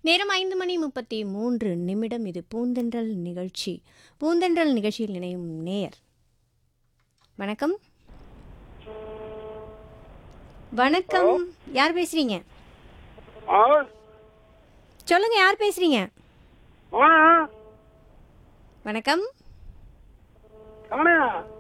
நேரம் ஐந்து மணி முப்பத்தி மூன்று நிமிடம் இது பூந்தென்றல் நிகழ்ச்சி பூந்தென்றல் நிகழ்ச்சியில் இணையும் நேயர் வணக்கம் வணக்கம் யார் பேசுறீங்க ஆ சொல்லுங்க யார் பேசுறீங்க ஆ வணக்கம் கவனா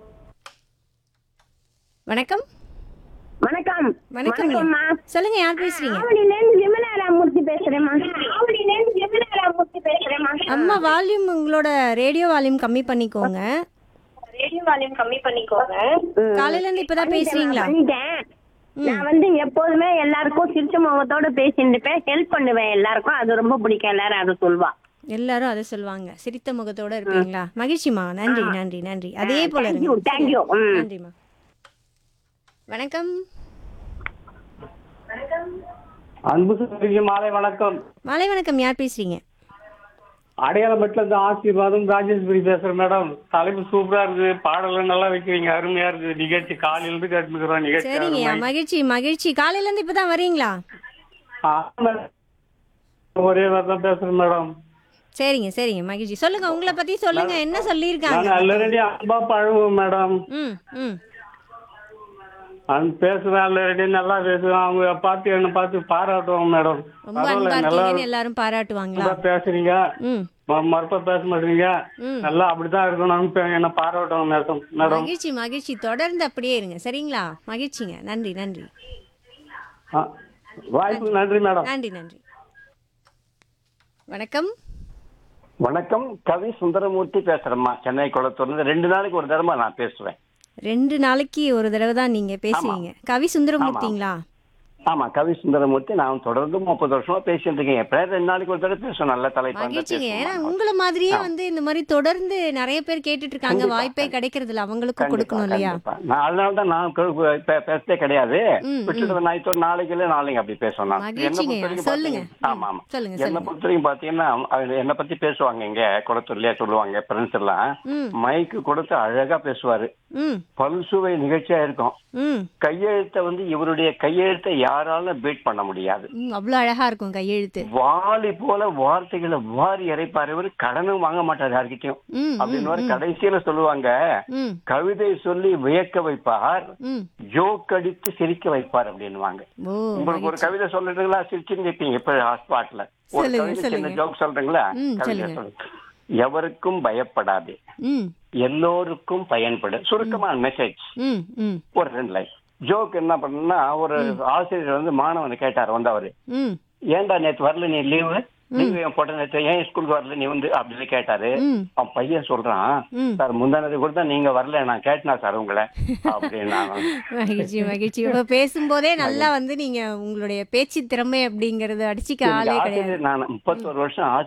வணக்கம் வணக்கம் வணக்கம் வணக்கம்மா சொல்லுங்க யார் பேசுறீங்க ஆவடியிலேருந்து விமலா ராமூர்த்தி பேசுறேம்மா ஆவடியிலேருந்து விமலா ராமூர்த்தி பேசுறேம்மா அம்மா வால்யூம் உங்களோட ரேடியோ வால்யூம் கம்மி பண்ணிக்கோங்க ரேடியோ வால்யூம் கம்மி பண்ணிக்கோங்க காலையில இருந்து இப்பதான் பேசுறீங்களா வந்துட்டேன் நான் வந்து எப்போதுமே எல்லாருக்கும் சிரிச்ச முகத்தோட பேசிட்டு இருப்பேன் ஹெல்ப் பண்ணுவேன் எல்லாருக்கும் அது ரொம்ப பிடிக்கும் எல்லாரும் அதை சொல்வா எல்லாரும் அதை சொல்லுவாங்க சிரித்த முகத்தோட இருப்பீங்களா மகிழ்ச்சிமா நன்றி நன்றி நன்றி அதே போல தேங்க்யூ இருங்க தேங்க்யூ ம் நன்றிம்மா வணக்கம் அன்பு சகோதரிக்கு மாலை வணக்கம் மாலை வணக்கம் யார் பேசுறீங்க அடையாளப்பட்டில இருந்து ஆசீர்வாதம் ராஜேஸ்வரி பேசுறேன் மேடம் தலைப்பு சூப்பரா இருக்கு பாடலாம் நல்லா வைக்கிறீங்க அருமையா இருக்கு நிகழ்ச்சி காலையில இருந்து கேட்டுக்கிறோம் நிகழ்ச்சி சரிங்கய்யா அருமை. மகிழ்ச்சி மகிழ்ச்சி காலையில இருந்து இப்பதான் வரீங்களா ஆ, மேடம். ஒரே வாரம் தான் பேசுறேன் மேடம் சரிங்க சரிங்க மகிழ்ச்சி சொல்லுங்க உங்களை பத்தி சொல்லுங்க என்ன நான் சொல்லியிருக்காங்க ஆல்ரெடி அன்பா பழகுவேன் மேடம் ம் ம் நான் பேசுவேன் ஆல்ரெடி நல்லா பேசுவேன் அவங்க பார்த்து என்ன பார்த்து பாராட்டுவாங்க மேடம் ரொம்ப அன்பா பரவாயில்ல நல்லா இருக்கீங்கன்னு எல்லாரும் பாராட்டுவாங்களா நல்லா பேசுறீங்க ம் ம- மறுப்பா பேச மாட்டீங்க ம். நல்லா அப்படிதான் இருக்கணும் இப்ப என்ன பாராட்டுவாங்க மேடம் மேடம் மகிழ்ச்சி மகிழ்ச்சி தொடர்ந்து அப்படியே இருங்க சரிங்களா மகிழ்ச்சிங்க நன்றி நன்றி ஆ, வாய்ப்புக்கு நன்றி மேடம் நன்றி நன்றி வணக்கம் வணக்கம் கவி சுந்தரமூர்த்தி பேசுறேம்மா சென்னை குளத்தூர்ல ரெண்டு நாளைக்கு ஒரு தடவை நான் பேசுவேன் ரெண்டு நாளைக்கு ஒரு தடவை தான் நீங்க பேசுவீங்க கவி சுந்தரமூர்த்திங்களா ஆமா கவி சுந்தரமூர்த்தி நான் தொடர்ந்து முப்பது வருஷமா பேசிட்டு இருக்கேன் எப்படியா ரெண்டு நாளைக்கு ஒரு தடவை பேசுவேன் நல்ல தலைப்பு மகிழ்ச்சிங்க ஏன்னா உங்களை மாதிரியே வந்து இந்த மாதிரி தொடர்ந்து நிறைய பேர் கேட்டுட்டு இருக்காங்க கண்டிப்பா, வாய்ப்பே கிடைக்கிறது இல்ல அவங்களுக்கும் கொடுக்கணும் இல்லையா நான் அதனால தான் நான் கு- கு- பே- பேசதே கிடையாது ம், விட்டுட்டு நான் நாளைக்கு இல்லை நாளைக்கு அப்படி பேசுவேன் நான் என்னை மகிழ்ச்சிங்க பொறுத்த வரைக்கும் சொல்லுங்க பாத்தீங்க- ஆமா ஆமா சொல்லுங்க என்னை சொல்லுங்க பொறுத்த வரைக்கும் பாத்தீங்கன்னா அவங்க என்னை பத்தி பேசுவாங்க இங்க குளத்தூர்லயே சொல்லுவாங்க ஃப்ரெண்ட்ஸ் எல்லாம் ம் மைக்கு கொடுத்து அழகா பேசுவாரு ம் பல்சுவை நிகழ்ச்சியா இருக்கும் ம் கையெழுத்தை வந்து இவருடைய கையெழுத்தை யாராலும் பீட் பண்ண முடியாது ம், அவ்வளவு அழகா இருக்கும் கையெழுத்து வாலி போல வார்த்தைகளை வாரி இறைப்பாரு இவரு கடனும் வாங்க மாட்டாரு யார்கிட்டயும் ம் அப்படின்னு கடைசியில சொல்லுவாங்க ம் கவிதை சொல்லி வியக்க வைப்பார் ம் ஜோக் அடித்து சிரிக்க வைப்பார் அப்படின்னுவாங்க ஓ உங்களுக்கு ஒரு கவிதை சொல்றீங்களா சிரிச்சுன்னு கேட்பீங்க இப்ப ஸ்பாட்ல ஒரு சொல்லுங்க, கவிதை சின்ன சொல்லுங்க. ஜோக் சொல்றீங்களா ம், கவிதை சொல்லுங்க. சொல்லுங்க எவருக்கும் பயப்படாதே ம் எல்லோருக்கும் பயன்படும் சுருக்கமான மெசேஜ் ம் ம் ஒரு ரெண்டு லைன் ஜோக் என்ன பண்ணா ஒரு ஆசிரியர் வந்து மாணவனை கேட்டார் வந்து அவரு ம் ஏன்டா நேத்து வரல நீ லீவு லீவு ஏன் போட்ட நேத்து ஏன் ஸ்கூலுக்கு வரல நீ வந்து அப்படின்னு கேட்டாரு ம் அவன் பையன் சொல்றான் ம் சார் முந்தானது கூட தான் நீங்க வரல நான் கேட்டனா சார் உங்களை அப்படின்னு மகிழ்ச்சி மகிழ்ச்சி இப்ப பேசும்போதே நல்லா வந்து நீங்க உங்களுடைய பேச்சு திறமை அப்படிங்கறது அடிச்சுக்க ஆளே கிடையாது ஆசிரியர் நான் முப்பத்தோரு வருஷம்